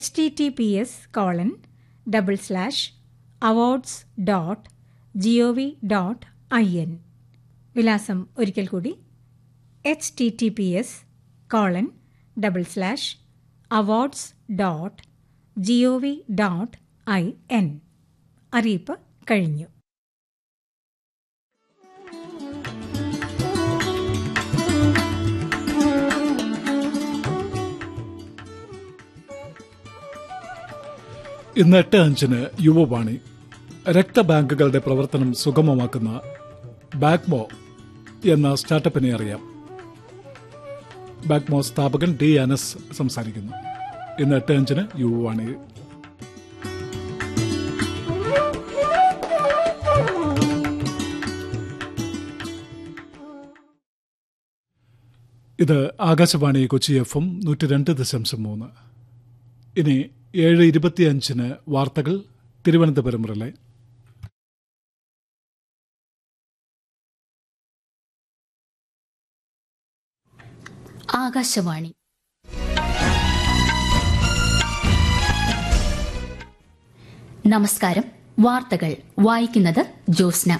H T T P S colon double slash awards dot G O V dot I N വിലാസം ഒരിക്കൽ കൂടി H T T P S colon double slash awards dot G O V dot I N അറിയിപ്പ് കഴിഞ്ഞു ഇന്ന് എട്ട് അഞ്ചിന് യുവവാണി രക്തബാങ്കുകളുടെ പ്രവർത്തനം സുഗമമാക്കുന്ന ബാക്മോ എന്ന സ്റ്റാർട്ടപ്പിനെ അറിയാം ബാക്മോ സ്ഥാപകൻ ഡി അനസ് സംസാരിക്കുന്നു ഇന്ന് എട്ട് അഞ്ചിന് യുവവാണി ഇത് ആകാശവാണി കൊച്ചി എഫ് എം നൂറ്റി രണ്ട് ദശാംശം മൂന്ന് ഇനി ഏഴ് ഇരുപത്തിയഞ്ചിന് വാർത്തകൾ തിരുവനന്തപുരം റിലേ ആകാശവാണി നമസ്കാരം വാർത്തകൾ വായിക്കുന്നത് ജോസ്ന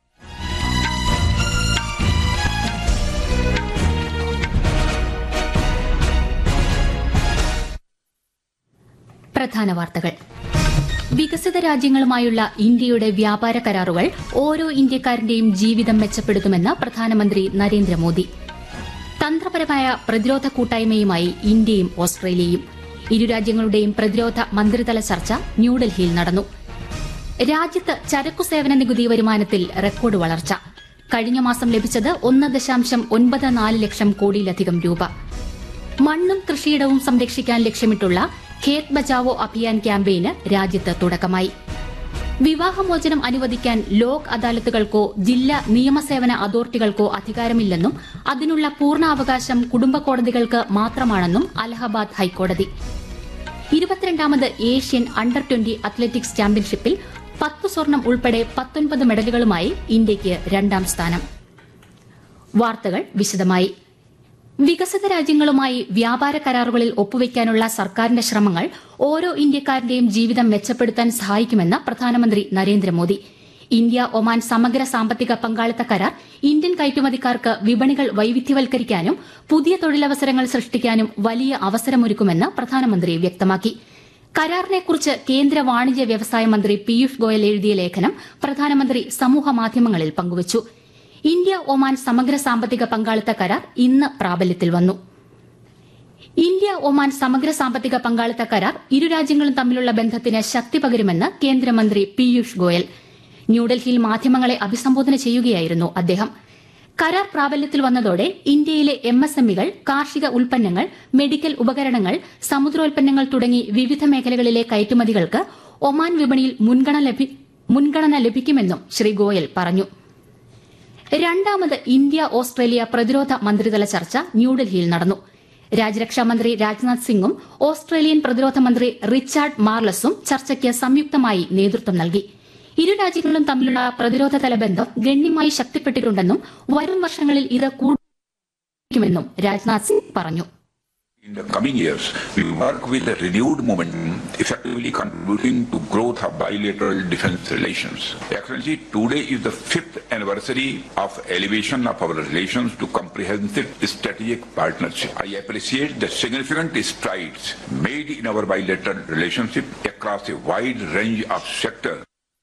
പ്രധാന വാർത്തകൾ വികസിത രാജ്യങ്ങളുമായുള്ള ഇന്ത്യയുടെ വ്യാപാര കരാറുകൾ ഓരോ ഇന്ത്യക്കാരന്റെയും ജീവിതം മെച്ചപ്പെടുത്തുമെന്ന് പ്രധാനമന്ത്രി നരേന്ദ്രമോദി തന്ത്രപരമായ പ്രതിരോധ കൂട്ടായ്മയുമായി ഇന്ത്യയും ഓസ്ട്രേലിയയും ഇരു രാജ്യങ്ങളുടെയും പ്രതിരോധ മന്ത്രിതല ചർച്ച ന്യൂഡൽഹിയിൽ നടന്നു രാജ്യത്ത് ചരക്കു സേവന നികുതി വരുമാനത്തിൽ റെക്കോർഡ് വളർച്ച കഴിഞ്ഞ മാസം ലഭിച്ചത് ഒന്ന് ദശാംശം ഒൻപത് നാല് ലക്ഷം കോടിയിലധികം രൂപ മണ്ണും കൃഷിയിടവും സംരക്ഷിക്കാൻ ലക്ഷ്യമിട്ടുള്ള ഖേത് ബച്ചാവോ അഭിയാൻ ക്യാമ്പയിന് രാജ്യത്ത് തുടക്കമായി വിവാഹമോചനം അനുവദിക്കാൻ ലോക് അദാലത്തുകൾക്കോ ജില്ലാ നിയമസേവന അതോറിറ്റികൾക്കോ അധികാരമില്ലെന്നും അതിനുള്ള പൂർണ്ണാവകാശം കുടുംബ കോടതികൾക്ക് മാത്രമാണെന്നും അലഹബാദ് ഹൈക്കോടതി ഇരുപത്തിരണ്ടാമത് ഏഷ്യൻ അണ്ടർ ട്വന്റി അത്ലറ്റിക്സ് ചാമ്പ്യൻഷിപ്പിൽ പത്ത് സ്വർണം ഉൾപ്പെടെ പത്തൊൻപത് മെഡലുകളുമായി ഇന്ത്യയ്ക്ക് രണ്ടാം സ്ഥാനം വാർത്തകൾ വിശദമായി വികസിത രാജ്യങ്ങളുമായി വ്യാപാര കരാറുകളിൽ ഒപ്പുവയ്ക്കാനുള്ള സർക്കാരിന്റെ ശ്രമങ്ങൾ ഓരോ ഇന്ത്യക്കാരന്റെയും ജീവിതം മെച്ചപ്പെടുത്താൻ സഹായിക്കുമെന്ന് പ്രധാനമന്ത്രി നരേന്ദ്രമോദി ഇന്ത്യ ഒമാൻ സമഗ്ര സാമ്പത്തിക പങ്കാളിത്ത കരാർ ഇന്ത്യൻ കയറ്റുമതിക്കാർക്ക് വിപണികൾ വൈവിധ്യവൽക്കരിക്കാനും പുതിയ തൊഴിലവസരങ്ങൾ സൃഷ്ടിക്കാനും വലിയ അവസരമൊരുക്കുമെന്ന് പ്രധാനമന്ത്രി വ്യക്തമാക്കി കരാറിനെക്കുറിച്ച് കേന്ദ്ര വാണിജ്യ വ്യവസായ മന്ത്രി പീയൂഷ് ഗോയൽ എഴുതിയ ലേഖനം പ്രധാനമന്ത്രി സമൂഹമാധ്യമങ്ങളിൽ പങ്കുവച്ചു ഇന്ത്യ ഒമാൻ സമഗ്ര സാമ്പത്തിക പങ്കാളിത്ത കരാർ ഇന്ന് പ്രാബല്യത്തിൽ വന്നു ഇന്ത്യ ഒമാൻ സമഗ്ര സാമ്പത്തിക പങ്കാളിത്ത കരാർ ഇരു രാജ്യങ്ങളും തമ്മിലുള്ള ബന്ധത്തിന് ശക്തി പകരുമെന്ന് കേന്ദ്രമന്ത്രി പീയൂഷ് ഗോയൽ ന്യൂഡൽഹിയിൽ മാധ്യമങ്ങളെ അഭിസംബോധന ചെയ്യുകയായിരുന്നു അദ്ദേഹം കരാർ പ്രാബല്യത്തിൽ വന്നതോടെ ഇന്ത്യയിലെ എം എസ് എമ്മികൾ കാർഷിക ഉൽപ്പന്നങ്ങൾ മെഡിക്കൽ ഉപകരണങ്ങൾ സമുദ്രോൽപ്പന്നങ്ങൾ തുടങ്ങി വിവിധ മേഖലകളിലെ കയറ്റുമതികൾക്ക് ഒമാൻ വിപണിയിൽ മുൻഗണന ലഭിക്കുമെന്നും ശ്രീ ഗോയൽ പറഞ്ഞു രണ്ടാമത് ഇന്ത്യ ഓസ്ട്രേലിയ പ്രതിരോധ മന്ത്രിതല ചർച്ച ന്യൂഡൽഹിയിൽ നടന്നു രാജ്യരക്ഷാമന്ത്രി രാജ്നാഥ് സിംഗും ഓസ്ട്രേലിയൻ പ്രതിരോധ മന്ത്രി റിച്ചാർഡ് മാർലസും ചർച്ചയ്ക്ക് സംയുക്തമായി നേതൃത്വം നൽകി ഇരു രാജ്യങ്ങളും തമ്മിലുള്ള പ്രതിരോധതല ബന്ധം ഗണ്യമായി ശക്തിപ്പെട്ടിട്ടുണ്ടെന്നും വരും വർഷങ്ങളിൽ ഇത് കൂടുതലുമെന്നും രാജ്നാഥ് സിംഗ് പറഞ്ഞു In the coming years, we work with a renewed momentum, effectively contributing to growth of bilateral defense relations. Excellency, today is the fifth anniversary of elevation of our relations to comprehensive strategic partnership. I appreciate the significant strides made in our bilateral relationship across a wide range of sectors.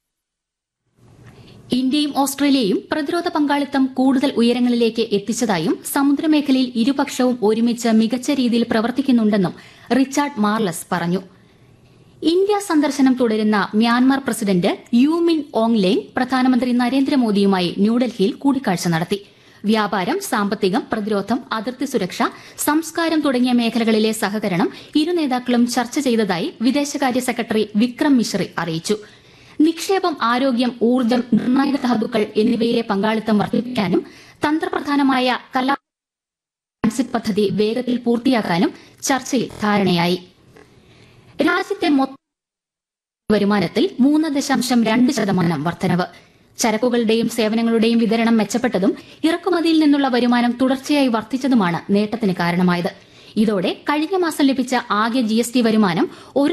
ഇന്ത്യയും ഓസ്ട്രേലിയയും പ്രതിരോധ പങ്കാളിത്തം കൂടുതൽ ഉയരങ്ങളിലേക്ക് എത്തിച്ചതായും സമുദ്രമേഖലയിൽ ഇരുപക്ഷവും ഒരുമിച്ച് മികച്ച രീതിയിൽ പ്രവർത്തിക്കുന്നുണ്ടെന്നും റിച്ചാർഡ് മാർലസ് പറഞ്ഞു ഇന്ത്യ സന്ദർശനം തുടരുന്ന Myanmar president U Min Aung Hlaing പ്രധാനമന്ത്രി നരേന്ദ്രമോദിയുമായി ന്യൂഡൽഹിയിൽ കൂടിക്കാഴ്ച നടത്തി വ്യാപാരം സാമ്പത്തികം പ്രതിരോധം അതിർത്തി സുരക്ഷ സംസ്കാരം തുടങ്ങിയ മേഖലകളിലെ സഹകരണം ഇരു നേതാക്കളും ചർച്ച ചെയ്തതായി വിദേശകാര്യ സെക്രട്ടറി വിക്രം മിശ്രി അറിയിച്ചു നിക്ഷേപം ആരോഗ്യം ഊർജ്ജം നിർണായക ധാതുക്കൾ എന്നിവയിലെ പങ്കാളിത്തം വർദ്ധിപ്പിക്കാനും തന്ത്രപ്രധാനമായ കലാ ട്രാൻസിറ്റ് പദ്ധതി വേഗത്തിൽ പൂർത്തിയാക്കാനും ചർച്ചയിൽ ധാരണയായി രാജ്യത്തെ മൊത്തം വരുമാനത്തിൽ മൂന്ന് ദശാംശം രണ്ട് ശതമാനം വർധനവ് ചരക്കുകളുടെയും സേവനങ്ങളുടെയും വിതരണം മെച്ചപ്പെട്ടതും ഇറക്കുമതിയിൽ നിന്നുള്ള വരുമാനം തുടർച്ചയായി വർദ്ധിച്ചതുമാണ് നേട്ടത്തിന് കാരണമായത് ഇതോടെ കഴിഞ്ഞ മാസം ലഭിച്ച ആകെ ജി എസ് ടി വരുമാനം ഒരു